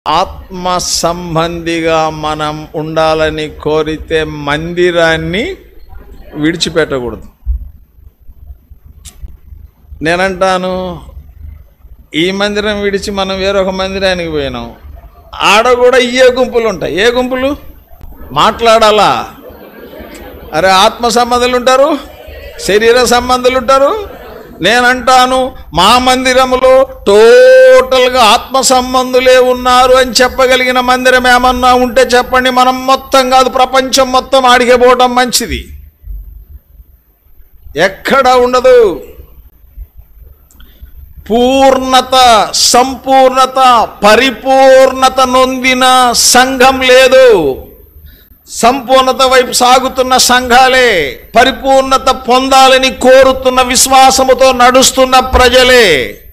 ఆత్మ సంబంధిగా మనం ఉండాలని కోరితే మందిరాన్ని విడిచిపెట్టకూడదు నేనంటాను ఈ మందిరం విడిచి మనం వేరొక మందిరానికి పోయినాం ఆడ కూడా ఇయే గుంపులు ఉంటాయి ఏ గుంపులు మాట్లాడాలా అరే ఆత్మ సంబంధులు ఉంటారు శరీర సంబంధులు ఉంటారు నేనంటాను మా మందిరములో టోటల్గా ఆత్మ సంబంధులే ఉన్నారు అని చెప్పగలిగిన మందిరం ఏమన్నా ఉంటే చెప్పండి మనం మొత్తం కాదు ప్రపంచం మొత్తం ఆడికే పోవటం మంచిది ఎక్కడ ఉండదు పూర్ణత సంపూర్ణత పరిపూర్ణత నొందిన సంఘం లేదు సంపూర్ణత వైపు సాగుతున్న సంఘాలే పరిపూర్ణత పొందాలని కోరుతున్న విశ్వాసముతో నడుస్తున్న ప్రజలే